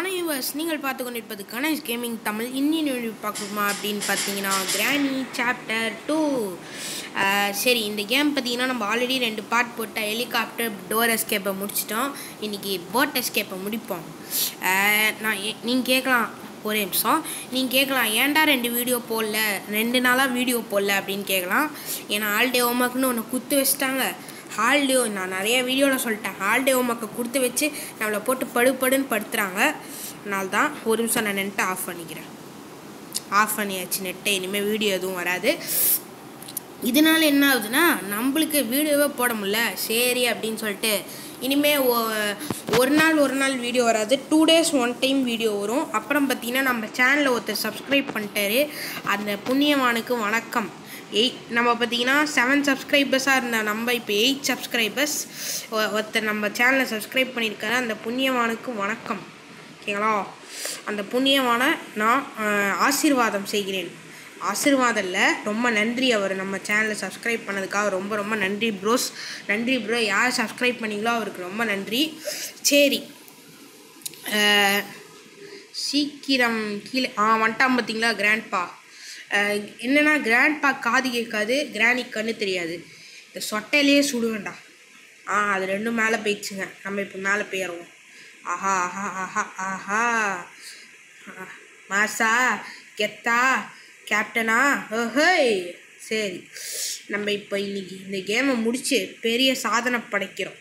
வணக்கம் நீங்கள் பார்த்து கொண்டிருப்பது கணேஷ் கேமிங் தமிழ் இன்னின் பார்க்கணுமா அப்படின்னு பார்த்தீங்கன்னா கிராணி சாப்டர் டூ சரி இந்த கேம் பார்த்தீங்கன்னா நம்ம ஆல்ரெடி ரெண்டு பார்ட் போட்ட ஹெலிகாப்டர் டோர் எஸ்கேப்பை முடிச்சிட்டோம் இன்றைக்கி போட் எஸ்கேப்பை முடிப்போம் அஹ், நான் நீங்கள் கேட்கலாம் ஒரே நிமிஷம் நீங்கள் கேட்கலாம் ஏன்டா ரெண்டு வீடியோ போடல ரெண்டு நாளாக வீடியோ போடல அப்படின்னு கேட்கலாம் ஏன்னா ஆல்டே ஹோம்ஒர்க்னு ஒன்று குத்து வச்சிட்டாங்க ஹால்டே நான் நிறைய வீடியோவில் சொல்லிட்டேன் ஹால்டே ஹோம்ஒர்க்கை கொடுத்து வச்சு நம்மளை போட்டு படு படுன்னு படுத்துகிறாங்க அதனால தான் ஒரு நிமிஷம் நான் நெட்டை ஆஃப் பண்ணிக்கிறேன் ஆஃப் பண்ணியாச்சு நெட்டை இனிமேல் வீடியோ எதுவும் வராது இதனால என்ன ஆகுதுன்னா நம்மளுக்கு வீடியோவே போட முடியல சரி அப்படின்னு சொல்லிட்டு இனிமேல் ஒரு நாள் ஒரு நாள் வீடியோ வராது two days one time video வரும் அப்புறம் பார்த்தீங்கன்னா நம்ம சேனலில் ஒருத்தர் சப்ஸ்கிரைப் பண்ணிட்டாரு அந்த புண்ணியவானுக்கு வணக்கம் எயிட் நம்ம பார்த்தீங்கன்னா செவன் சப்ஸ்கிரைபர்ஸாக இருந்த நம்ம இப்போ எயிட் சப்ஸ்கிரைபர்ஸ் ஒருத்தர் நம்ம சேனலை சப்ஸ்கிரைப் பண்ணியிருக்காரு அந்த புண்ணியவானுக்கு வணக்கம் ஓகேங்களா அந்த புண்ணியவான நான் அஹ், ஆசீர்வாதம் செய்கிறேன் ஆசீர்வாதம் இல்லை ரொம்ப நன்றி அவர் நம்ம சேனலை சப்ஸ்கிரைப் பண்ணதுக்காக ரொம்ப ரொம்ப நன்றி ப்ரோஸ் நன்றி ப்ரோ யார் சப்ஸ்கிரைப் பண்ணீங்களோ அவருக்கு ரொம்ப நன்றி சரி அஹ், சீக்கிரம் கீழே ஆ வந்துட்டான் பார்த்தீங்களா கிராண்ட்பா என்னன்னா கிராண்ட்பா காது கேட்காது கிராணி கண்ணு தெரியாது இந்த சொட்டையிலேயே சுடுவேண்டா ஆ அது ரெண்டும் மேலே போயிடுச்சுங்க நம்ம இப்போ மேலே போயிடுவோம் ஆஹா ஆஹா ஆஹா ஆஹா ஆ, மாசா கெத்தா கேப்டனா ஓஹோய் சரி நம்ம இப்போ இன்னைக்கு இந்த கேமை முடிச்சு பெரிய சாதனை படைக்கிறோம்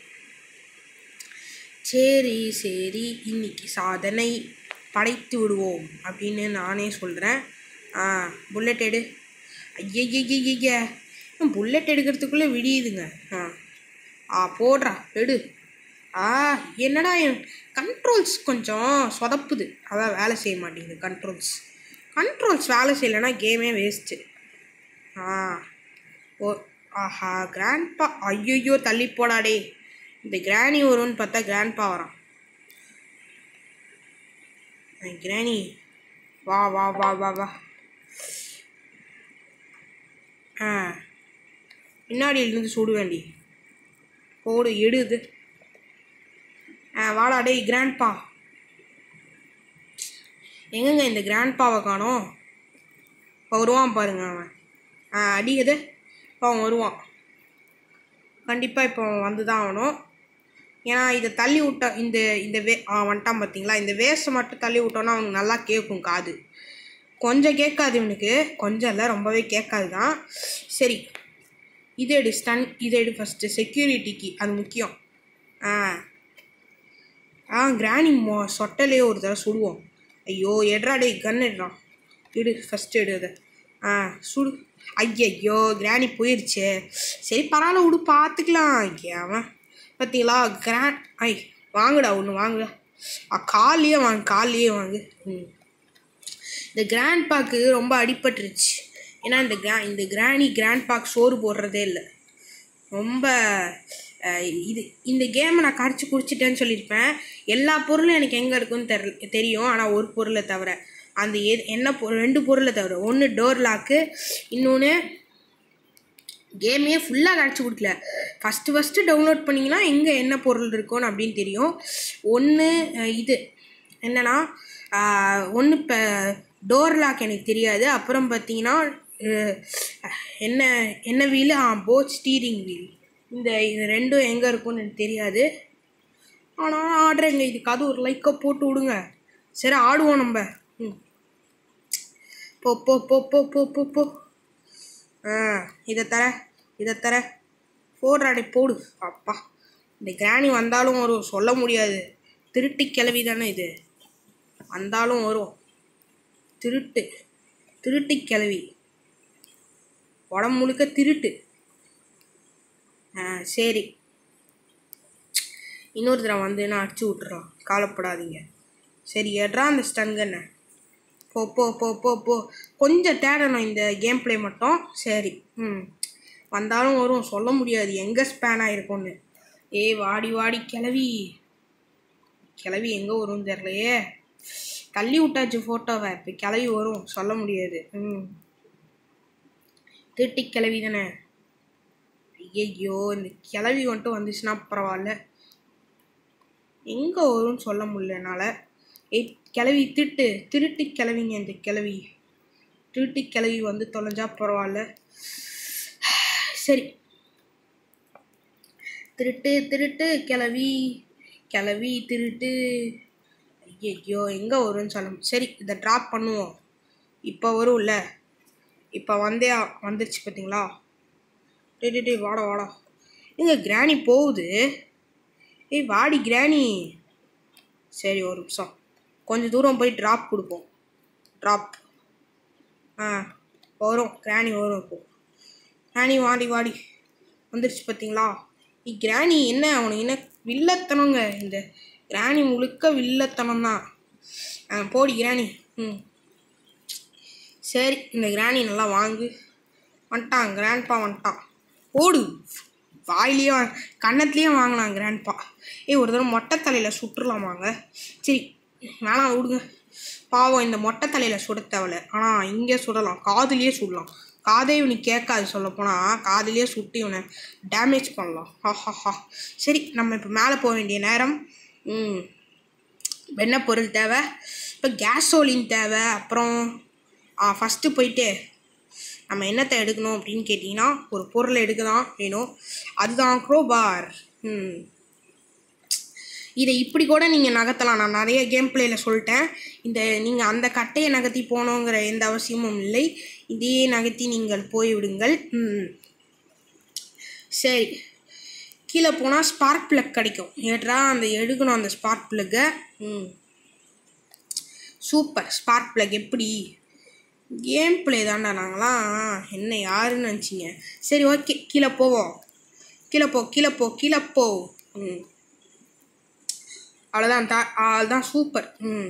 சரி சரி இன்னைக்கு சாதனை படைத்து விடுவோம் அப்படின்னு நானே சொல்கிறேன் ஆ புல்லட் எடு ஐயய்யய்ய புல்லட் எடுக்கிறதுக்குள்ளே விடியுதுங்க ஆ ஆ போடுறா எடு ஆ என்னடா கண்ட்ரோல்ஸ் கொஞ்சம் சொதப்புது அதான் வேலை செய்ய மாட்டேங்குது கண்ட்ரோல்ஸ் கண்ட்ரோல்ஸ் வேலை செய்யலைன்னா கேமே வேஸ்ட்டு ஆ ஓ ஆஹா கிராண்ட்பா ஐயோ தள்ளி போடாடே இந்த கிராணி வரும்னு பார்த்தா கிராண்ட்பா வரான் அஹ் கிராணி வா வா வா வா வா ஆ பின்னாடியில இருந்து சுடு வேண்டி போடு எடுது ஆ வாடா டேய் கிராண்ட்பா எங்கங்க இந்த கிராண்ட்பாவை காணோம் இப்போ வருவான் பாருங்க அவன் ஆ அடிக்குது இப்போ அவன் வருவான் கண்டிப்பாக இப்போ அவன் வந்து தான் ஆகணும் ஏன்னா இதை தள்ளி விட்டா இந்த இந்த வே ஆ வந்துட்டான் பார்த்தீங்களா இந்த வேஸ்ட்டை மட்டும் தள்ளி விட்டோன்னா அவனுக்கு நல்லா கேட்கும் காது கொஞ்சம் கேட்காது இவனுக்கு கொஞ்சம் இல்லை ரொம்பவே கேட்காது தான் சரி இது எடு ஸ்டன் இது எடு ஃபஸ்ட்டு செக்யூரிட்டிக்கு அது முக்கியம் ஆ ஆ கிராணி மோ சொட்டலையே ஒரு தடவை சுடுவோம் ஐயோ எட்ரா டேய் கன் எடுறான் எடு ஃபஸ்ட்டு எடு அதை ஆ சுடு ஐயையோ கிராணி போயிடுச்சே சரி பரவாயில்ல விடு பார்த்துக்கலாம் அவன் பார்த்தீங்களா கிராண்ட் ஐ வாங்குடா ஒன்று வாங்குடா ஆ காலையே வாங்கு காலையே வாங்கு ம் இந்த கிராண்ட் பாக்கு ரொம்ப அடிபட்டுருச்சு ஏன்னா இந்த கிரா இந்த கிராணி கிராண்ட் பாக் சோறு போடுறதே இல்லை ரொம்ப அஹ், இது இந்த கேமை நான் கரைச்சி குடிச்சிட்டேன்னு சொல்லியிருப்பேன் எல்லா பொருளும் எனக்கு எங்கே இருக்குன்னு தெரி தெரியும் ஆனால் ஒரு பொருளை தவிர அந்த எது என்ன பொருள் ரெண்டு பொருளை தவிர ஒன்று டோர் லாக்கு இன்னொன்று கேமையே ஃபுல்லாக கரைச்சி கொடுக்கல ஃபஸ்ட்டு ஃபஸ்ட்டு டவுன்லோட் பண்ணிங்கன்னா எங்கே என்ன பொருள் இருக்கும்னு அப்படின்னு தெரியும் ஒன்று இது என்னன்னா ஒன்று இப்போ டோர் லாக் எனக்கு தெரியாது அப்புறம் பார்த்தீங்கன்னா அஹ், என்ன என்ன வீலு ஆ போட் ஸ்டீரிங் வீல் இந்த இது ரெண்டும் எங்கே இருக்கும்னு எனக்கு தெரியாது ஆனால் ஆடுறேங்க இதுக்காவது ஒரு லைக்கை போட்டு விடுங்க சரி ஆடுவோம் நம்ம ம் போ போ போ போ போ போ போ ஆ இதை தர இதை தர போடுறாடே போடு அப்பா இந்த கிராணி வந்தாலும் வரும் சொல்ல முடியாது திருட்டு கிளவி தானே இது வந்தாலும் வரும் திருட்டு திருட்டு கிளவி உடம்பு முழுக்க திருட்டு ஆ சரி இன்னொரு தடவை வந்து நான் அடிச்சு விட்டுறோம் கவலைப்படாதீங்க சரி எட்ரா அந்த ஸ்டன் கண்ணை போ போ போ போ போ கொஞ்சம் தேடணும் இந்த கேம் ப்ளே மட்டும் சரி ம் வந்தாலும் வரும் சொல்ல முடியாது எங்கே ஸ்பேன் ஆகிருக்கும்னு ஏய் வாடி வாடி கிளவி கிளவி எங்கே வரும்னு தெரிலையே தள்ளி விட்டாச்சு ஃபோட்டோவை இப்போ கிளவி வரும் சொல்ல முடியாது ம் திருட்டி கிளவி தானே ஐயையோ இந்த கிளவி வந்துட்டு வந்துச்சுன்னா பரவாயில்ல எங்கே வரும்னு சொல்ல முடியல என்னால் ஏய் கிளவி திருட்டு திருட்டு கிளவிங்க இந்த கிளவி திருட்டு கிளவி வந்து தொலைஞ்சா பரவாயில்ல சரி திருட்டு திருட்டு கிளவி கிளவி திருட்டு ஐயோ எங்கே வரும்னு சொல்ல முடியும். சரி இதை ட்ராப் பண்ணுவோம் இப்போ வரும்ல இப்போ வந்தே வந்துருச்சு பார்த்தீங்களா டே டே டே வாடா வாடா எங்க கிராணி போகுது ஏய் வாடி கிராணி சரி ஒரு நிமிஷம் கொஞ்சம் தூரம் போய் ட்ராப் கொடுப்போம் ட்ராப் ஆ வரும் கிராணி வரும் இப்போ கிராணி வாடி வாடி வந்துருச்சு பார்த்தீங்களா நீ கிராணி என்ன அவனுக்கு என்ன வில்லத்தனங்க இந்த கிராணி முழுக்க வில்லத்தனம் தான் ஆ போடி கிராணி ம் சரி இந்த கிராணி நல்லா வாங்கு வந்துட்டான் கிராண்ட்பா வந்துட்டான் ஓடு வாயிலேயே வா- கன்னத்துலேயே வாங்கினான் கிராண்ட்பா ஏய் ஒரு தடவை மொட்டை தலையில் சுட்டுலாமாங்க சரி வேணாம் விடுங்க பாவம் இந்த மொட்டை தலையில் சுட தேவையில்ல ஆனால் இங்கே சுடலாம் காதுலேயே சுடலாம் காதே இவனுக்கு கேட்காது சொல்லப்போனால் காதுலேயே சுட்டு இவனை டேமேஜ் பண்ணலாம் ஹா சரி நம்ம இப்போ மேலே போக வேண்டிய நேரம் ம் என்ன பொருள் தேவை இப்போ கேஸோலின் தேவை அப்புறம் ஃபஸ்ட்டு போயிட்டு நம்ம என்னத்தை எடுக்கணும் அப்படின்னு கேட்டிங்கன்னா ஒரு பொருளை எடுக்க தான் வேணும் அதுதான் க்ரோபார் ம் இதை இப்படி கூட நீங்கள் நகர்த்தலாம் நான் நிறைய கேம் பிளேயில் சொல்லிட்டேன் இந்த நீங்கள் அந்த கட்டையை நகர்த்தி போகணுங்கிற எந்த அவசியமும் இல்லை இதையே நகர்த்தி நீங்கள் போய்விடுங்கள் ம் சரி கீழே போனால் ஸ்பார்க் ப்ளக் கிடைக்கும் ஏட்ரா அந்த எடுக்கணும் அந்த ஸ்பார்க் ப்ளக்கை ம் சூப்பர் ஸ்பார்க் ப்ளக் எப்படி கேம் ப்ளே தான்டா நாங்களாம் என்ன யாருன்னு நினச்சிங்க சரி ஓகே கீழே போவோம் கீழே போ கீழே போ கீழே போ ம் அவ்வளோதான் தா அதுதான் சூப்பர் ம்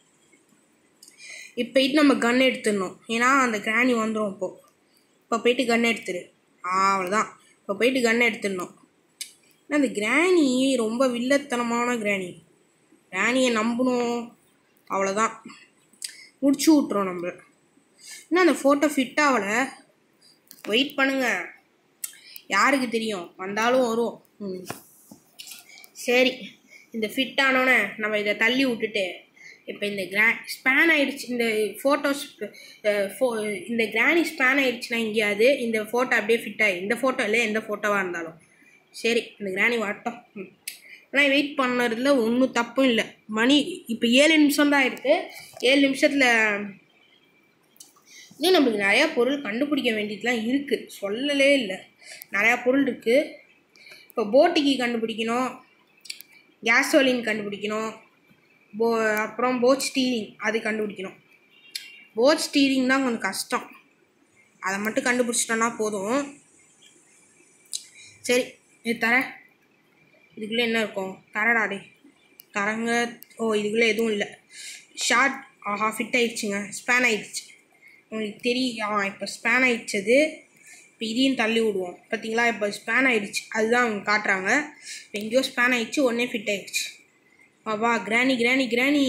இப்போ போயிட்டு நம்ம கன் எடுத்துடணும் ஏன்னா அந்த கிராணி வந்துடும் இப்போ இப்போ போயிட்டு கன் எடுத்துரு அவ்வளோதான் இப்போ போயிட்டு கன் எடுத்துடணும் ஏன்னா அந்த கிராணி ரொம்ப வில்லத்தனமான கிராணி கிராணியை நம்பணும் அவ்வளோதான் முடிச்சு விட்றோம் நம்ம இன்னும் அந்த ஃபோட்டோ ஃபிட் ஆகலை வெயிட் பண்ணுங்க யாருக்கு தெரியும் வந்தாலும் வரும் ம் சரி இந்த ஃபிட் ஆனோன்னே நம்ம இதை தள்ளி விட்டுட்டு இப்போ இந்த கிரா ஸ்பேன் ஆயிடுச்சு இந்த ஃபோட்டோஸ் ஃபோ இந்த கிராணி ஸ்பேன் ஆயிடுச்சுன்னா எங்கேயாவது இந்த ஃபோட்டோ அப்படியே ஃபிட் ஆகி இந்த ஃபோட்டோ இல்லை எந்த ஃபோட்டோவாக இருந்தாலும் சரி இந்த கிராணி வரட்டும் ம். ஆனால் வெயிட் பண்ணறதுல ஒன்றும் தப்பும் இல்லை மணி இப்போ ஏழு நிமிஷம் தான் இருக்குது ஏழு நிமிஷத்தில் இன்னும் நம்மளுக்கு நிறையா பொருள் கண்டுபிடிக்க வேண்டியதுலாம் இருக்குது சொல்லலே இல்லை நிறையா பொருள் இருக்குது இப்போ போட்டிக்கு கண்டுபிடிக்கணும் கேசோலின் கண்டுபிடிக்கணும் போ அப்புறம் போட் ஸ்டீரிங் அது கண்டுபிடிக்கணும் போட் ஸ்டீரிங் தான் கொஞ்சம் கஷ்டம் அதை மட்டும் கண்டுபிடிச்சிட்டோன்னா போதும் சரி இது தரேன் இதுக்குள்ளே என்ன இருக்கும் தரடா டே தரங்க ஓ இதுக்குள்ளே எதுவும் இல்லை ஷார்ட் ஆஹா ஃபிட் ஆயிடுச்சுங்க ஸ்பேன் ஆயிடுச்சு உங்களுக்கு தெரியும் ஆ இப்போ ஸ்பேன் ஆயிடுச்சு அது இப்போ இதையும் தள்ளி விடுவோம் பார்த்தீங்களா இப்போ ஸ்பேன் ஆயிடுச்சு அதுதான் அவங்க காட்டுறாங்க இப்போ எங்கேயோ ஸ்பேன் ஆயிடுச்சு உடனே ஃபிட் ஆயிடுச்சு வா வா கிராணி கிராணி கிராணி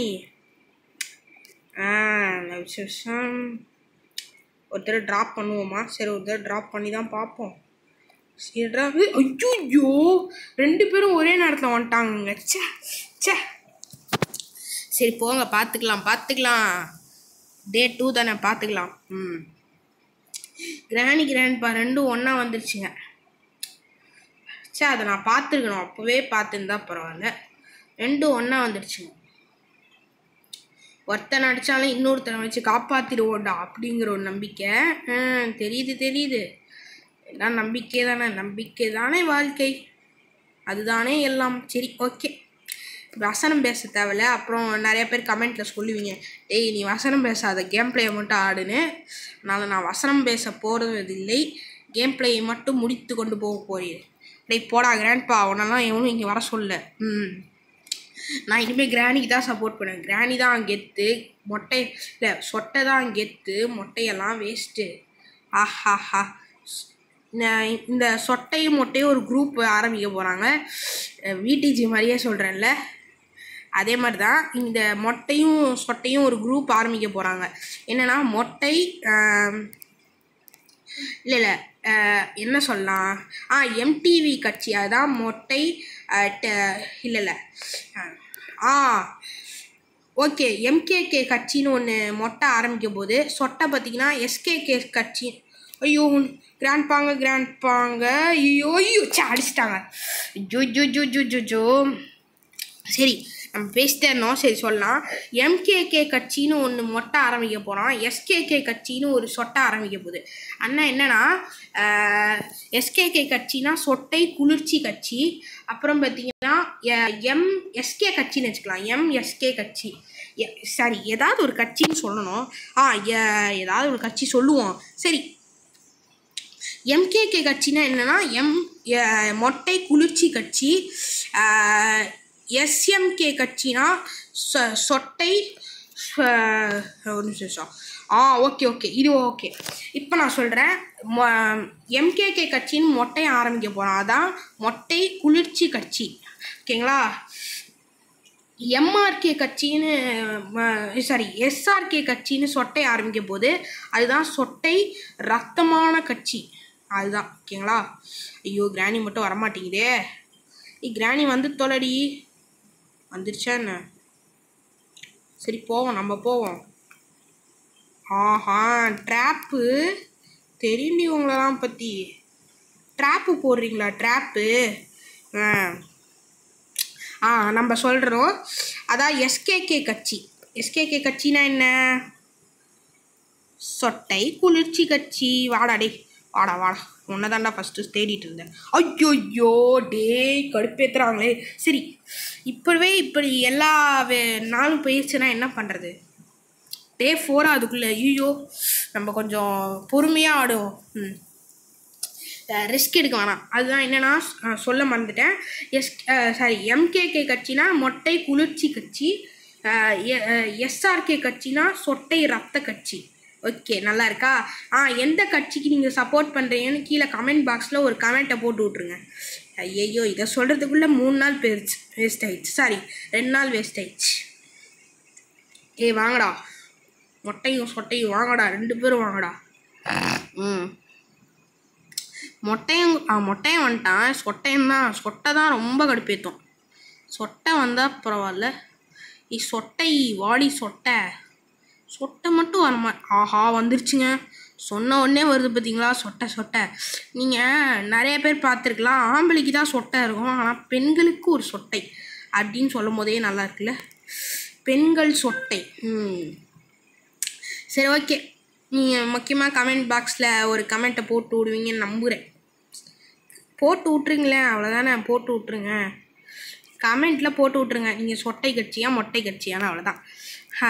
ஆ நல்ல விசேஷம் ஒரு தடவை ட்ராப் பண்ணுவோமா சரி ஒரு தடவை ட்ராப் பண்ணி தான் பார்ப்போம் சரிடா ஐயோ ரெண்டு பேரும் ஒரே நேரத்தில் வந்துட்டாங்க ச்சே ச்சே சரி போங்க பார்த்துக்கலாம் பார்த்துக்கலாம் டே டூ தானே பார்த்துக்கலாம் ம் கிராணி கிராண்ட்பா ரெண்டும் ஒன்றா வந்துருச்சுங்க சே அதை நான் பார்த்துருக்கணும் அப்போவே பார்த்துருந்தா பரவாயில்ல ரெண்டும் ஒன்றா வந்துடுச்சுங்க ஒருத்தன் அடித்தாலும் இன்னொருத்தனை வச்சு காப்பாற்றிடுவோண்டா அப்படிங்கிற ஒரு நம்பிக்கை ஆ, தெரியுது தெரியுது எல்லாம் நம்பிக்கை தானே நம்பிக்கை தானே வாழ்க்கை அதுதானே எல்லாம் சரி ஓகே வசனம் பேச தேவையில்ல அப்புறம் நிறைய பேர் கமெண்ட்டில் சொல்லுவீங்க டேய் நீ வசனம் பேசாத கேம் பிளேயை மட்டும் ஆடுன்னு அதனால் நான் வசனம் பேச போகிறதில்லை கேம் பிளேயை மட்டும் முடித்து கொண்டு போக போகிறேன் டேய் போடா கிராண்ட்பா அவனெல்லாம் எவனும் இங்கே வர சொல்ல ம் நான் இனிமேல் கிராணிக்கு தான் சப்போர்ட் பண்ணுவேன் கிராணி தான் கெத்து மொட்டை இல்லை சொட்டை தான் கெத்து மொட்டையெல்லாம் வேஸ்ட்டு ஆஹாஹா நான் இந்த சொட்டையும் மொட்டையும் ஒரு குரூப் ஆரம்பிக்க போகிறாங்க விடிஜி மாதிரியே சொல்கிறேன்ல அதே மாதிரி தான் இந்த மொட்டையும் சொட்டையும் ஒரு குரூப் ஆரம்பிக்க போகிறாங்க என்னென்னா மொட்டை இல்லை இல்லை என்ன சொல்லலாம் ஆ எம்டிவி கட்சி அதான் மொட்டை இல்லை இல்லை ஆ ஓகே எம்கேகே கட்சின்னு ஒன்று மொட்டை ஆரம்பிக்க போது சொட்டை பார்த்தீங்கன்னா எஸ்கேகே கட்சி ஐயோ கிராண்ட் பாங்க கிராண்ட் பாங்க ஐயோ ஐயோ சே அடிச்சிட்டாங்க ஜோ ஜோ ஜோ ஜோ ஜோ ஜோ சரி நம்ம பேசிட்டே இருந்தோம் சரி சொல்லலாம் எம்கேகே கட்சின்னு ஒன்று மொட்டை ஆரம்பிக்க போகிறோம் எஸ்கேகே கட்சின்னு ஒரு சொட்டை ஆரம்பிக்க போகுது அண்ணா என்னன்னா எஸ்கேகே கட்சினா சொட்டை குளிர்ச்சி கட்சி அப்புறம் பார்த்தீங்கன்னா எம் எஸ்கே கட்சின்னு வச்சுக்கலாம் எம் எஸ்கே கட்சி சாரி ஏதாவது ஒரு கட்சின்னு சொல்லணும் ஆ எ- ஏதாவது ஒரு கட்சி சொல்லுவோம் சரி எம்கேகே கட்சினா என்னன்னா எம் எ- மொட்டை குளிர்ச்சி கட்சி எஸ்எம்கே கட்சினா சொ- சொட்டை அஹ், ஒரு நிமிஷம் ஆ ஓகே ஓகே இது ஓகே இப்போ நான் சொல்கிறேன் எம்கேகே கட்சின்னு மொட்டையை ஆரம்பிக்க போகிறோம் அதான் மொட்டை குளிர்ச்சி கட்சி ஓகேங்களா எம்ஆர்கே கட்சின்னு சாரி எஸ்ஆர்கே கட்சின்னு சொட்டை ஆரம்பிக்க போது அதுதான் சொட்டை ரத்தமான கட்சி அதுதான் ஓகேங்களா ஐயோ கிராணி மட்டும் வரமாட்டேங்குதே ஏய் கிராணி வந்து தொலைடி வந்துருச்சா என்ன சரி போவோம் நம்ம போவோம் ஆஹா ட்ராப்பு தெரியுண்டி உங்களெல்லாம் பற்றி ட்ராப்பு போடுறீங்களா ட்ராப்பு ஆ ஆ நம்ம சொல்கிறோம் அதான் எஸ்கேகே கட்சி எஸ்கேகே கட்சினா என்ன சொட்டை குளிர்ச்சி கட்சி வாடா டே வாடா வாடா உன்னை தாண்டா ஃபஸ்ட்டு தேடிட்டு இருந்தேன் ஐயோ டேய் கடுப்பேத்துறாங்களே சரி இப்போவே இப்படி எல்லா வே- நாளும் போயிடுச்சுன்னா என்ன பண்ணுறது டே ஃபோரா அதுக்குள்ளே ஐயோ நம்ம கொஞ்சம் பொறுமையாக ஆடுவோம் ம் ரிஸ்க் எடுக்க வேணாம் அதுதான் என்னன்னா அஹ் சொல்ல மறந்துட்டேன் எஸ் சாரி எம்கேகே கட்சினா மொட்டை குளிர்ச்சி கட்சி எஸ்ஆர்கே கட்சினா சொட்டை ரத்த கட்சி ஓகே நல்லா இருக்கா ஆ எந்த கட்சிக்கு நீங்கள் சப்போர்ட் பண்ணுறீங்கன்னு கீழே கமெண்ட் பாக்ஸில் ஒரு கமெண்ட்டை போட்டு விட்ருங்க ஐயையோ இதை சொல்கிறதுக்குள்ளே மூணு நாள் போயிடுச்சு வேஸ்ட் ஆயிடுச்சு சாரி ரெண்டு நாள் வேஸ்ட் ஆயிடுச்சு ஏய் வாங்கடா மொட்டையும் சொட்டையும் வாங்கடா ரெண்டு பேரும் வாங்கடா ம் மொட்டையும் ஆ மொட்டையும் வந்துட்டான் சொட்டையும் தான் சொட்டை தான் ரொம்ப கடுப்பேற்றும் சொட்டை வந்தால் பரவாயில்ல இ சொட்டை வாடி சொட்டை சொட்டை மட்டும் வரமா ஆஹா வந்துருச்சுங்க சொன்ன உடனே வருது பார்த்தீங்களா சொட்டை சொட்டை நீங்கள் நிறைய பேர் பார்த்துருக்கலாம் ஆம்பளைக்கு தான் சொட்டை இருக்கும் ஆனால் பெண்களுக்கு ஒரு சொட்டை அப்படின்னு சொல்லும் போதே நல்லா இருக்குல்ல பெண்கள் சொட்டை ம் சரி ஓகே நீங்கள் முக்கியமாக கமெண்ட் பாக்ஸில் ஒரு கமெண்ட்டை போட்டு விடுவீங்கன்னு நம்புகிறேன் போட்டு விட்ருங்களேன் அவ்வளோதானே போட்டு விட்ருங்க கமெண்ட்டில் போட்டு விட்ருங்க நீங்கள் சொட்டை கட்சியா மொட்டை கட்சியான்னு அவ்வளோதான் ஆ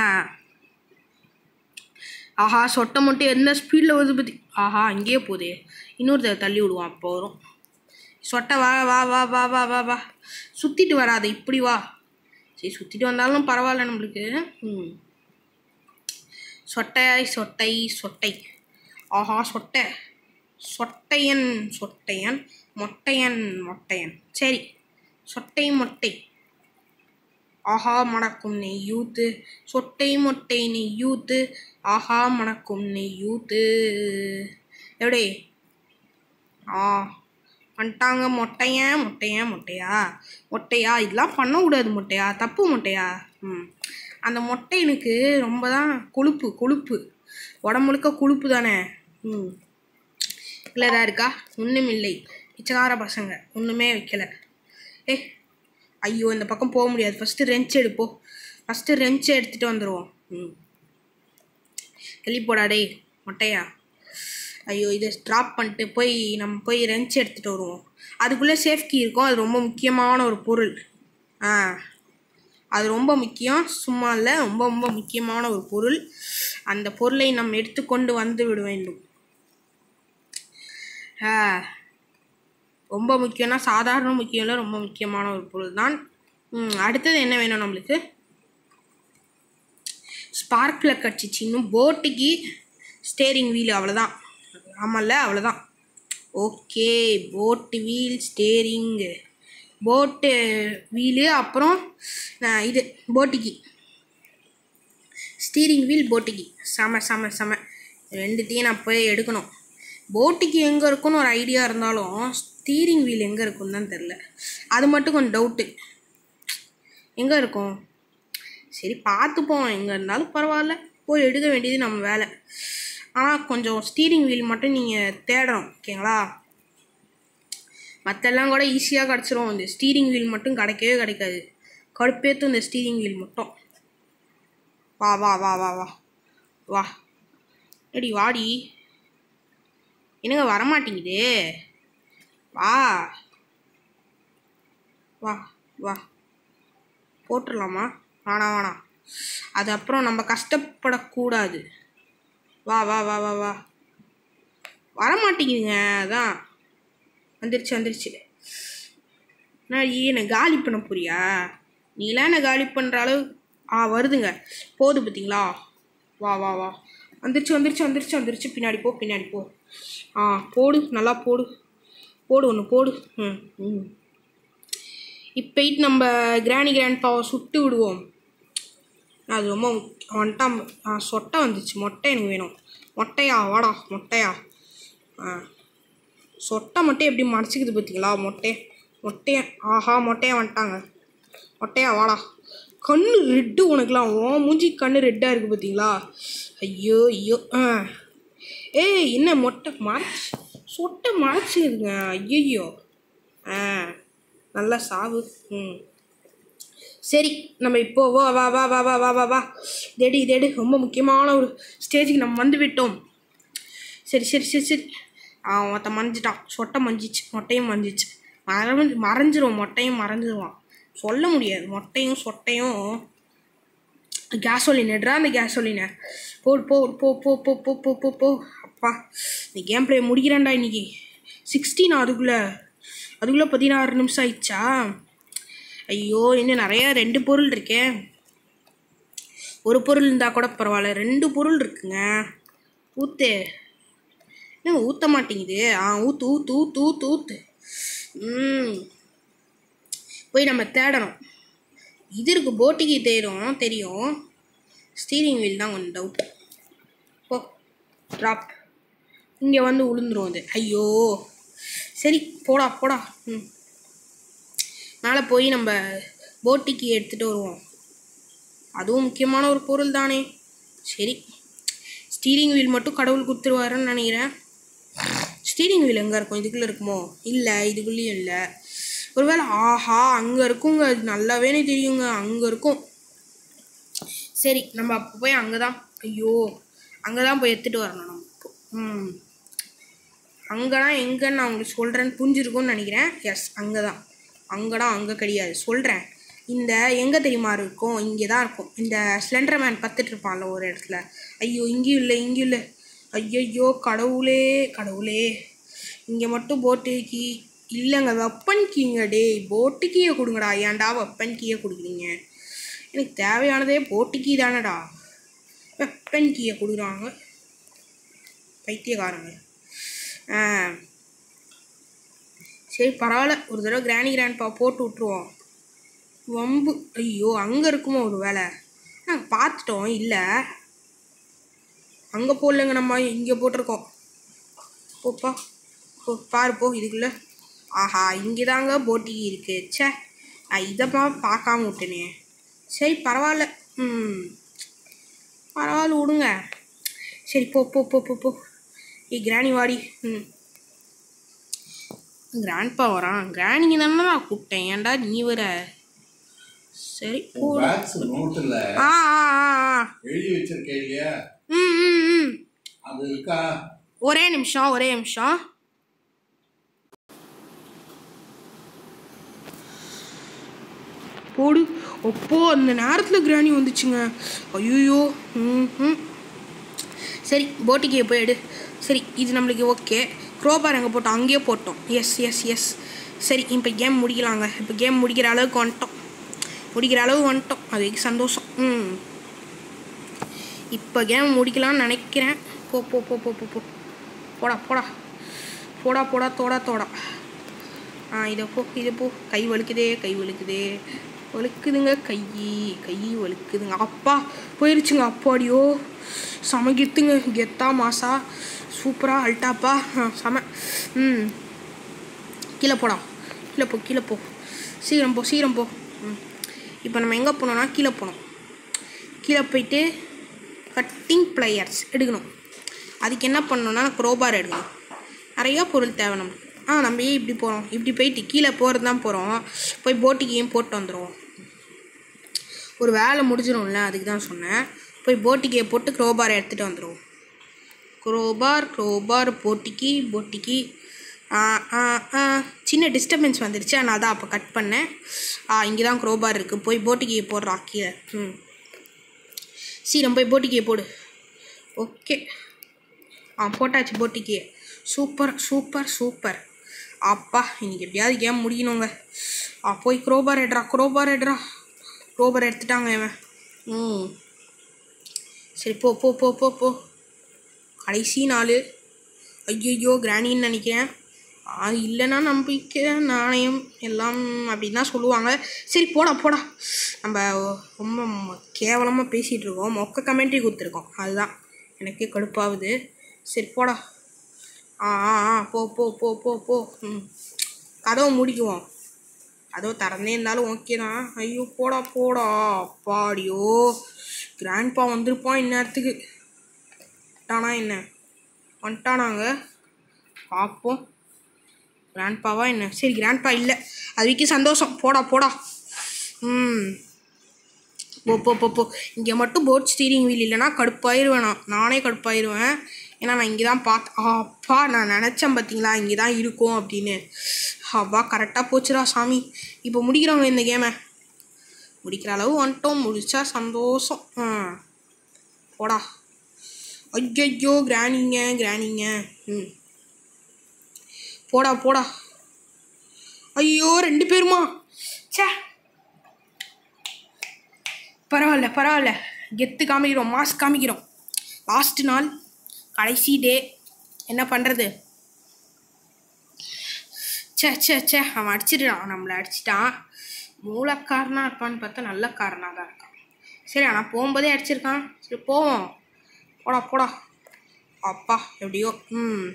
ஆஹா சொட்டை மட்டும் எந்த ஸ்பீடில் வருது பற்றி ஆஹா அங்கேயே போகுது இன்னொருத்தர் தள்ளி விடுவான் அப்போ வரும் சொட்டை வா வா வா வா வா வா வா சுற்றிட்டு வராத இப்படி வா சரி சுற்றிட்டு வந்தாலும் பரவாயில்ல நம்மளுக்கு ம் சொட்டை சொட்டை சொட்டை ஆஹா சொட்டை சொட்டையன் சொட்டையன் மொட்டையன் மொட்டையன் சரி சொட்டை மொட்டை ஆஹா மணக்கும் நெய்யூத்து சொட்டை மொட்டை நெய்யூத்து ஆஹா மணக்கும் நெய்யூத்து எப்படி ஆ வந்துட்டாங்க மொட்டையன் மொட்டையன் மொட்டையா மொட்டையா இதெல்லாம் பண்ணக்கூடாது மொட்டையா தப்பு மொட்டையா ம் அந்த மொட்டை எனக்கு ரொம்ப தான் கொழுப்பு கொழுப்பு உடம்புழுக்க கொழுப்பு தானே ம் இல்லை தான் இருக்கா ஒன்றும் இல்லை பிச்சைக்கார பசங்க ஒன்றுமே வைக்கல ஏ ஐயோ இந்த பக்கம் போக முடியாது ஃபஸ்ட்டு ரெஞ்ச் எடுப்போம் ஃபஸ்ட்டு ரெஞ்சை எடுத்துகிட்டு வந்துடுவோம் ம் கிளி போடா டேய் மொட்டையா ஐயோ இதை ட்ராப் பண்ணிட்டு போய் நம்ம போய் ரெஞ்ச் எடுத்துகிட்டு வருவோம் அதுக்குள்ளே சேஃப் கீ இருக்கும் அது ரொம்ப முக்கியமான ஒரு பொருள் ஆ அது ரொம்ப முக்கியம் சும்மா இல்லை ரொம்ப ரொம்ப முக்கியமான ஒரு பொருள் அந்த பொருளை நாம் எடுத்துக்கொண்டு வந்து விட வேண்டும் ஆ ரொம்ப முக்கியம்னா சாதாரண முக்கியம் இல்லை ரொம்ப முக்கியமான ஒரு பொருள் தான் ம், அடுத்தது என்ன வேணும் நம்மளுக்கு ஸ்பார்க் பிளக் அடிச்சிச்சு இன்னும் போட்டுக்கு ஸ்டேரிங் வீல் அவ்வளோதான் ஆமாம்ல அவ்வளோதான் ஓகே போட்டு வீல் ஸ்டேரிங்கு போட்டு வீலு அப்புறம் அஹ், இது போட்டிக்கு ஸ்டீரிங் வீல் போட்டிக்கு செம செம செம ரெண்டுத்தையும் நான் போய் எடுக்கணும் போட்டிக்கு எங்கே இருக்குன்னு ஒரு ஐடியா இருந்தாலும் ஸ்டீரிங் வீல் எங்கே இருக்குன்னு தான் தெரில அது மட்டும் கொஞ்சம் டவுட்டு எங்கே இருக்கும் சரி பார்த்துப்போம் எங்கே இருந்தாலும் பரவாயில்ல போய் எடுக்க வேண்டியது நம்ம வேலை ஆனால் கொஞ்சம் ஸ்டீரிங் வீல் மட்டும் நீங்கள் தேடணும் ஓகேங்களா மற்றெல்லாம் கூட ஈஸியாக கிடச்சிரும் இந்த ஸ்டீரிங் வீல் மட்டும் கிடைக்கவே கிடைக்காது கடுப்பேற்றும் இந்த ஸ்டீரிங் வீல் மட்டும் வா வா வா வா வா வா எடி வாடி என்னங்க வரமாட்டேங்குது வா வா வா போட்டுடலாமா வேணாம் வேணாம் அது அப்புறம் நம்ம கஷ்டப்படக்கூடாது வா வா வா வா வா வரமாட்டேங்குதுங்க அதான் வந்துருச்சு வந்துருச்சு நான் என்ன காலி பண்ண போறியா நீலாம் என்ன காலி பண்ணுற அளவு ஆ வருதுங்க போது பார்த்தீங்களா வா வா வா வந்துருச்சு வந்துருச்சு வந்துருச்சு வந்துருச்சு பின்னாடி போ பின்னாடி போ ஆ போடு நல்லா போடு போடு ஒன்று போடு ம் ம் இப்போயிட்டு நம்ம கிராணி கிராண்ட் பாவை சுட்டு விடுவோம் அது ரொம்ப வந்துட்டான் ஆ சொட்டை வந்துச்சு மொட்டை எனக்கு வேணும் மொட்டையா வாடா மொட்டையா ஆ சொட்டை மட்டும் எப்படி மறைச்சிக்குது பார்த்தீங்களா மொட்டை மொட்டையா ஆஹா மொட்டையா வந்துட்டாங்க மொட்டையா வாடா கண்ணு ரெட்டு உனக்குலாம் ஓ மூஞ்சி கண்ணு ரெட்டாக இருக்குது பார்த்தீங்களா ஐயோ ஐயோ ஆ ஏய் என்ன மொட்டை மறைச்சி சொட்டை மறைச்சிருங்க ஐயோ ஆ நல்லா சாவு ம் சரி நம்ம இப்போ வா வா வா வா வா வா வா வா தேடி தேடி ரொம்ப முக்கியமான ஒரு ஸ்டேஜுக்கு நம்ம வந்து விட்டோம் சரி சரி சரி சரி அவன் மொத்த மறைஞ்சிட்டான் சொட்டை மஞ்சிச்சு மொட்டையும் மஞ்சிச்சு மறைஞ்சு மறைஞ்சிரும் மொட்டையும் மறைஞ்சிருவான் சொல்ல முடியாது மொட்டையும் சொட்டையும் கேசோலின் எடுறா அந்த கேசோலினை போடு போ போ போ போ போ போ போ போ அப்பா இந்த கேம் பிளே முடிக்கிறேன்டா இன்னைக்கு சிக்ஸ்டீன் அதுக்குள்ளே அதுக்குள்ளே பதினாறு நிமிஷம் ஆயிடுச்சா ஐயோ இன்னும் நிறையா ரெண்டு பொருள் இருக்கே ஒரு பொருள் இருந்தால் கூட பரவாயில்ல ரெண்டு பொருள் இருக்குங்க ஊத்து என்ன ஊற்ற மாட்டேங்குது ஆ ஊத்து ஊத்து ஊத்து ஊத்து ஊத்து ம் போய் நம்ம தேடணும் இது இருக்கு போட்டிக்கு தேடும் தெரியும் ஸ்டீரிங் வீல் தான் கொஞ்சம் டவுட் போ ட்ராப் இங்கே வந்து விழுந்துரும் அது ஐயோ சரி போடா போடா ம் மேலே போய் நம்ம போட்டிக்கு எடுத்துகிட்டு வருவோம் அதுவும் முக்கியமான ஒரு பொருள் தானே சரி ஸ்டீரிங் வீல் மட்டும் கடவுள் கொடுத்துருவாருன்னு நினைக்கிறேன் ஸ்டீரிங் வீல் எங்கே இருக்கும் இதுக்குள்ளே இருக்குமோ இல்லை இதுக்குள்ளேயும் இல்லை ஒருவேளை ஆஹா அங்கே இருக்குங்க அது நல்லாவே எனக்கு தெரியுங்க அங்கே இருக்கும் சரி நம்ம அப்போ போய் அங்கே தான் ஐயோ அங்கே தான் போய் எடுத்துகிட்டு வரணும் நம்ம இப்போ. ம் அங்கேனா எங்கன்னு நான் உங்களுக்கு சொல்கிறேன்னு புரிஞ்சிருக்கும்னு நினைக்கிறேன் எஸ் அங்கே தான் அங்கடா அங்கே கிடையாது சொல்கிறேன் இந்த எங்கே தெரியுமா இருக்கும் இங்கே தான் இருக்கும் இந்த ஸ்லெண்டர் மேன் பத்துட்டு இருப்பான்ல ஒரு இடத்துல ஐயோ இங்கேயும் இல்லை இங்கேயும் இல்லை ஐயையோ கடவுளே கடவுளே இங்கே மட்டும் போட்டு கீ இல்லைங்க வெப்பன் கீங்க டேய் போட்டு கீயை கொடுங்கடா ஏன்டா வெப்பன் கீயை கொடுக்குறீங்க எனக்கு தேவையானதே போட்டு கீ தானடா வெப்பன் கீயை கொடுக்குறாங்க பைத்தியக்காரங்க ஆ சரி பரவாயில்ல ஒரு தடவை கிராணி கிராண்ட்பா போட்டு விட்ருவோம் வம்பு ஐயோ அங்கே இருக்குமோ ஒரு வேலை நாங்கள் பார்த்துட்டோம் இல்லை அங்கே போடலங்க நம்ம இங்கே போட்டிருக்கோம் போப்பா போ பாரு போ இதுக்குள்ளே ஆஹா இங்கே தாங்க போட்டி இருக்குது ச்சே நான் இதைப்பா பார்க்காம விட்டேனே சரி பரவாயில்ல ம் பரவாயில்ல விடுங்க சரி போ போ போ போ போ ஏய் கிராணி வாடி ம் கிராண்ட்பா வரான் கிராணிங்க தானே நான் கூப்பிட்டேன் ஏன்டா நீ வர சரி போ பேக்ஸ் நோட்டுல ஆ ஆ ஆ ஆ எழுதி வச்சிருக்கேன் இல்லையா ம் ம் ம் அது இருக்கா ஒரே நிமிஷம் ஒரே நிமிஷம் போடு அப்போ அந்த நேரத்தில் கிராணி வந்துச்சுங்க ஐயோ ம் ம் சரி போட்டிக்கு போய் எடு சரி இது நம்மளுக்கு ஓகே க்ரோபார் எங்கே போட்டோம் அங்கேயே போட்டோம் எஸ் எஸ் எஸ் சரி இப்போ கேம் முடிக்கலாங்க இப்போ கேம் முடிக்கிற அளவுக்கு வந்துட்டோம் முடிக்கிற அளவு வந்துட்டோம் அது வரைக்கும் சந்தோஷம் ம் இப்போ கேம் முடிக்கலாம்னு நினைக்கிறேன் போ போ போ போ போ போ போடா போடா போடா போடா தோடா தோடா ஆ இதை போ இதை போ கை வலிக்குதே கை வலிக்குதே வலிக்குதுங்க கை கை வலிக்குதுங்க அப்பா போயிருச்சுங்க அப்பாடியோ செம கெத்துங்க கெத்தா மாசா சூப்பராக அல்டாப்பா ஆ, செம ம் கீழே போடா கீழே போ கீழே போ சீக்கிரம் போ சீக்கிரம் போ ம் இப்போ நம்ம எங்கே போனோம்னா கீழே போனோம் கீழே போயிட்டு கட்டிங் ப்ளையர்ஸ் எடுக்கணும் அதுக்கு என்ன பண்ணணும்னா க்ரோபார் எடுக்கணும் நிறையா பொருள் தேவை நமக்கு ஆ நம்ம ஏன் இப்படி போகிறோம் இப்படி போயிட்டு கீழே போகிறது தான் போகிறோம் போய் போட்டிக்கையும் போட்டு வந்துடுவோம் ஒரு வேலை முடிஞ்சிடும்ல அதுக்கு தான் சொன்னேன் போய் போட்டிக்கையை போட்டு க்ரோபாரை எடுத்துகிட்டு வந்துடுவோம் க்ரோபார் க்ரோபார் போட்டிக்கு போட்டிக்கு ஆ, ஆ, ஆ, சின்ன டிஸ்டர்பன்ஸ் வந்துருச்சு நான் அதான் அப்போ கட் பண்ணேன் இங்கே தான் க்ரோபார் இருக்குது போய் போட்டிக்கையை போடுறா கீழே ம் சீரம் போய் போட்டிக்கையை போடு ஓகே ஆ போட்டாச்சு போட்டிக்கு சூப்பர் சூப்பர் சூப்பர் அப்பா இன்னைக்கு எப்படியாவது கேம் முடியணுங்க ஆ போய் க்ரோபார் எடுறா க்ரோபார் எடுறா க்ரோபார் எடுத்துட்டாங்க இவன் ம் சரி போ போ போ போ போ கடைசி நாள் ஐயோ கிராணின்னு நினைக்கிறேன் ஆ இல்லைன்னா நம்பிக்கை நாணயம் எல்லாம் அப்படின்னு தான் சொல்லுவாங்க சரி போடா போடா நம்ம ரொம்ப ம- கேவலமாக பேசிகிட்டு இருக்கோம் மொக்க கமெண்ட்ரி கொடுத்துருக்கோம் அதுதான் எனக்கே கடுப்பாகுது சரி போடா ஆ ஆ ஆ போ போ போ போ போ ம் கதவை முடிக்குவோம் கதவு திறந்தே இருந்தாலும் ஓகே தான் ஐயோ போடா போடா பாடியோ கிராண்ட்பா வந்திருப்பான் இந்நேரத்துக்கு வந்துட்டானா என்ன வந்துட்டானாங்க பார்ப்போம் கிராண்ட்பாவா என்ன சரி கிராண்ட்பா இல்லை அது வரைக்கும் சந்தோஷம் போடா போடா ம் போ போ போ போ இங்கே மட்டும் போட் ஸ்டீரிங் வீல் இல்லைன்னா கடுப்பாயிருவேன் நான் நானே கடுப்பாயிருவேன் ஏன்னா நான் இங்கே தான் பார்த்து அப்பா நான் நினச்சேன் பார்த்தீங்களா இங்கே தான் இருக்கும் அப்படின்னு அப்பா கரெக்டாக போச்சுடா சாமி இப்போ முடிக்கிறவங்க இந்த கேமை முடிக்கிற அளவு வந்துட்டோம் முடிச்சா சந்தோஷம் ஆ போடா ஐயோ கிராணிங்க கிராணிங்க ம் போடா போடா ஐயோ ரெண்டு பேருமா ச்சே பரவாயில்ல பரவாயில்ல கெத்து காமிக்கிறோம் மாஸ் காமிக்கிறோம் லாஸ்ட் நாள் கடைசி டே என்ன பண்ணுறது ச்சே ச்சே ச்சே அவன் அடிச்சிட்டான் நம்மளை அடிச்சிட்டான் மூலக்காரனாக இருப்பான்னு பார்த்தா நல்ல காரனாக தான் இருக்கான் சரி ஆனால் போகும்போதே அடிச்சிருக்கான் சரி போவோம் போடா போடா அப்பா எப்படியோ ம்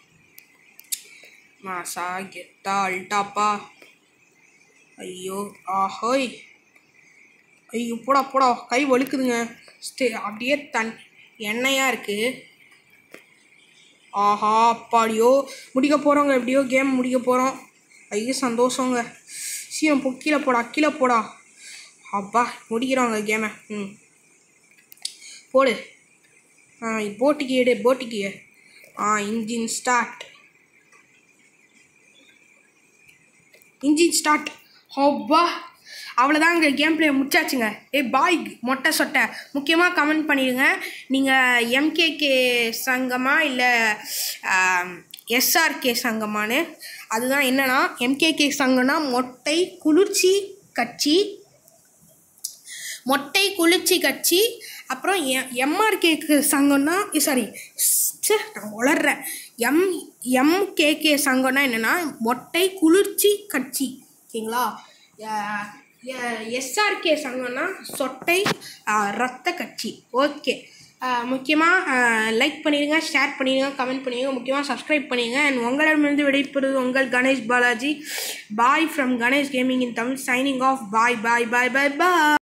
மாசா கெத்தா அல்டாப்பா ஐயோ ஆஹோய் ஐயோ போடா போடா கை வலிக்குதுங்க ஸ்டே அப்படியே தன் எண்ணெயாக இருக்குது ஆஹா அப்பாடியோ முடிக்க போகிறோங்க எப்படியோ கேம் முடிக்க போகிறோம் ஐயோ சந்தோஷங்க சீரம் போ கீழே போடா கீழே போடா அப்பா முடிக்கிறோங்க கேமை ம் போடு ஆ போட்டிக்கு எடு போட்டிக்கு ஆ இன்ஜின் ஸ்டார்ட் இன்ஜின் ஸ்டார்ட் அப்பா அவ்வளோதாங்க கேம் பிளே முடிச்சாச்சுங்க ஏ பாய் மொட்டை சொட்டை முக்கியமாக கமெண்ட் பண்ணிடுங்க நீங்கள் எம்கேகே சங்கமா இல்லை எஸ்ஆர்கே சங்கமான்னு அதுதான் என்னன்னா எம்கேகே சங்கம்னா மொட்டை குளிர்ச்சி கட்சி மொட்டை குளிர்ச்சி கட்சி அப்புறம் எம்ஆர்கேக்கு சங்கம்னா சாரி நான் வளர்றேன் எம் எம்கேகே சங்கம்னா என்னென்னா மொட்டை குளிர்ச்சி கட்சி ஓகேங்களா எஸ்ஆர்கே சங்கம்னா சொட்டை அஹ், ரத்த கட்சி ஓகே முக்கியமாக லைக் பண்ணிடுங்க ஷேர் பண்ணிடுங்க கமெண்ட் பண்ணிடுங்க முக்கியமாக சப்ஸ்கிரைப் பண்ணிடுங்க அண்ட் உங்களிடமிருந்து விடைபெறுவது உங்கள் Ganesh Balaji bye from Ganesh gaming in Tamil signing off bye bye bye bye bye